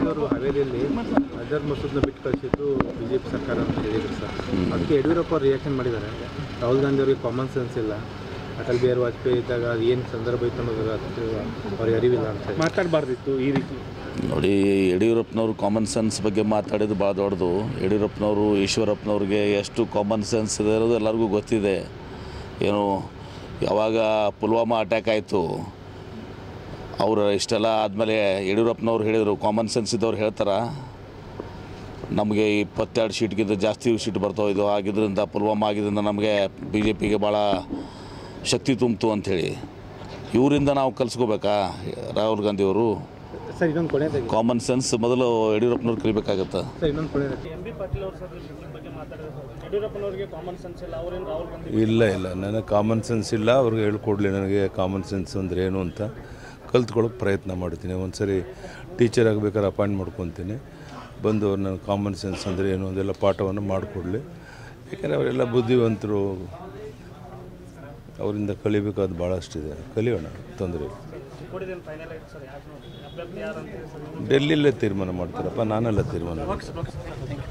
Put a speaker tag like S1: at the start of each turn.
S1: ಯಡಿಯೂರಪ್ಪನವರು ಹಾವೇರಿಯಲ್ಲಿ ಅಜರ್ ಮಸೂದ್ನ ಬಿಟ್ಟು ಕಳಿಸಿದ್ದು ಬಿ ಜೆ ಪಿ ಸರ್ಕಾರ ಅಂತ ಹೇಳಿದ್ರು ಸರ್ ಅದಕ್ಕೆ ಯಡಿಯೂರಪ್ಪ ಅವ್ರು ರಿಯಾಕ್ಷನ್ ಮಾಡಿದ್ದಾರೆ ರಾಹುಲ್ ಗಾಂಧಿ ಅವರಿಗೆ ಕಾಮನ್ ಸೆನ್ಸ್ ಇಲ್ಲ ಅಟಲ್ ಬಿಹಾರಿ ವಾಜಪೇಯಿ ಇದ್ದಾಗ ಅದು ಏನು ಸಂದರ್ಭ ಇತ್ತು ಅನ್ನೋದು ಅದು ಅವ್ರಿಗೆ ಅರಿವಿಲ್ಲ ಅಂತ ಹೇಳಿ.
S2: ಮಾತಾಡಬಾರ್ದಿತ್ತು ಈ ರೀತಿ
S3: ನೋಡಿ ಯಡಿಯೂರಪ್ಪನವರು ಕಾಮನ್ ಸೆನ್ಸ್ ಬಗ್ಗೆ ಮಾತಾಡಿದ್ದು ಭಾಳ ದೊಡ್ಡದು ಯಡಿಯೂರಪ್ಪನವರು ಈಶ್ವರಪ್ಪನವ್ರಿಗೆ ಎಷ್ಟು ಕಾಮನ್ ಸೆನ್ಸ್ ಇದೆ ಅನ್ನೋದು ಎಲ್ಲರಿಗೂ ಗೊತ್ತಿದೆ ಏನು ಯಾವಾಗ ಪುಲ್ವಾಮಾ ಅಟ್ಯಾಕ್ ಆಯಿತು ಅವರು ಇಷ್ಟೆಲ್ಲ ಆದಮೇಲೆ ಯಡಿಯೂರಪ್ಪನವ್ರು ಹೇಳಿದರು ಕಾಮನ್ ಸೆನ್ಸ್ ಇದ್ದವ್ರು ಹೇಳ್ತಾರ ನಮಗೆ ಇಪ್ಪತ್ತೆರಡು ಸೀಟ್ಗಿಂತ ಜಾಸ್ತಿ ಸೀಟ್ ಬರ್ತಾವಿದ್ದು ಆಗಿದ್ದರಿಂದ ಪುಲ್ವಾಮಾ ಆಗಿದ್ದರಿಂದ ನಮಗೆ ಬಿ ಜೆ ಪಿಗೆ ಭಾಳ ಶಕ್ತಿ ತುಂಬಿತು ಅಂಥೇಳಿ ಇವರಿಂದ ನಾವು ಕಲಿಸ್ಕೋಬೇಕಾ ರಾಹುಲ್ ಗಾಂಧಿಯವರು
S1: ಸರ್ ಇನ್ನೊಂದು ಕೊನೆಯದಾಗಿ
S3: ಕಾಮನ್ ಸೆನ್ಸ್ ಮೊದಲು ಯಡಿಯೂರಪ್ಪನವ್ರು ಕಲಿಬೇಕಾಗತ್ತೆ
S1: ಸರ್ ಇನ್ನೊಂದು ಕೊನೆಯದಾಗಿ
S2: ಎಂ ಬಿ ಪಾಟೀಲ್ ಅವರು ಸರ್ ಈ ಬಗ್ಗೆ ಮಾತಾಡಿದ್ರು ಯಡಿಯೂರಪ್ಪನವರಿಗೆ ಕಾಮನ್ ಸೆನ್ಸ್ ಇಲ್ಲ ಅವರೇನು ರಾಹುಲ್ ಗಾಂಧಿ
S4: ಇಲ್ಲ ಇಲ್ಲ ನನಗೆ ಕಾಮನ್ ಸೆನ್ಸ್ ಇಲ್ಲ ಅವ್ರಿಗೆ ಹೇಳ್ಕೊಡ್ಲಿ ನನಗೆ ಕಾಮನ್ ಸೆನ್ಸ್ ಅಂದರೆ ಏನು ಅಂತ ಕಲ್ತ್ಕೊಳ್ಳೋಕೆ ಪ್ರಯತ್ನ ಮಾಡ್ತೀನಿ ಒಂದು ಸರಿ ಟೀಚರ್ ಆಗಬೇಕಾದ್ರೆ ಅಪಾಯಿಂಟ್ ಮಾಡ್ಕೊತೀನಿ ಬಂದು ಅವ್ರು ನನಗೆ ಕಾಮನ್ ಸೆನ್ಸ್ ಅಂದರೆ ಏನು ಅದೆಲ್ಲ ಪಾಠವನ್ನು ಮಾಡಿಕೊಡ್ಲಿ ಯಾಕೆಂದರೆ ಅವರೆಲ್ಲ ಬುದ್ಧಿವಂತರು ಅವರಿಂದ ಕಲಿಬೇಕಾದ ಭಾಳಷ್ಟಿದೆ ಕಲಿಯೋಣ ತೊಂದರೆ ಇಲ್ಲ
S2: ಚಿಕ್ಕೋಡಿದೇನು ಫೈನಲ್ ಆಯ್ತು ಸರ್ ಯಾರು ಅಭ್ಯರ್ಥಿ ಯಾರು ಅಂತ ಹೇಳಿ ಸರ್
S4: ಡೆಲ್ಲಿಲೇ ತೀರ್ಮಾನ ಮಾಡ್ತಾರಪ್ಪ ನಾನೆಲ್ಲ ತೀರ್ಮಾನ ಮಾಡ್ತೀನಿ